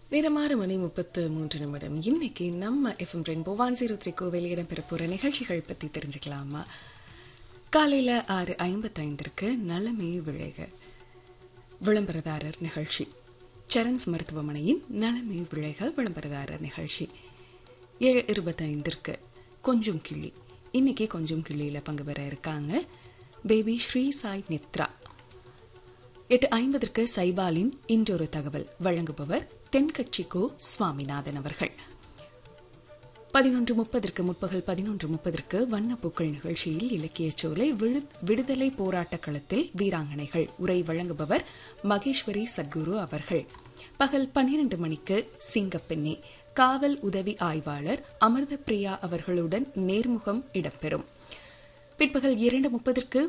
நேரம் ஆறு மணி முப்பத்து மூன்று நிமிடம் இன்னைக்கு நம்ம FM rainbow one zero three கோவில் இடம்பெற போகிற நிகழ்ச்சிகள் பற்றி தெரிஞ்சுக்கலாமா காலையில் ஆறு ஐம்பத்தைந்திற்கு நலமே விழைக விளம்பரதாரர் நிகழ்ச்சி சரண்ஸ் மருத்துவமனையின் நலமே விழைக விளம்பரதாரர் நிகழ்ச்சி ஏழு இருபத்தைந்திற்கு கொஞ்சம் கிள்ளி இன்னைக்கு கொஞ்சம் கிள்ளியில் பங்கு பெற இருக்காங்க பேபி ஸ்ரீ சாய் நித்ரா எட்டு ஐம்பதற்கு சைபாலின் இன்றொரு தகவல் வழங்குபவர் தென்கட்சி கோ சுவாமிநாதன் அவர்கள் பதினொன்று முப்பதற்கு முற்பகல் பதினொன்று முப்பதற்கு வண்ணப்பூக்கள் நிகழ்ச்சியில் இலக்கியச் சோலை விழு- விடுதலை போராட்ட களத்தில் வீராங்கனைகள் உரை வழங்குபவர் மகேஸ்வரி சத்குரு அவர்கள் பகல் பன்னிரண்டு மணிக்கு சிங்கப்பெண்ணே காவல் உதவி ஆய்வாளர் அமிர்த பிரியா அவர்களுடன் நேர்முகம் இடம்பெறும் பிற்பகல் இரண்டு முப்பதற்கு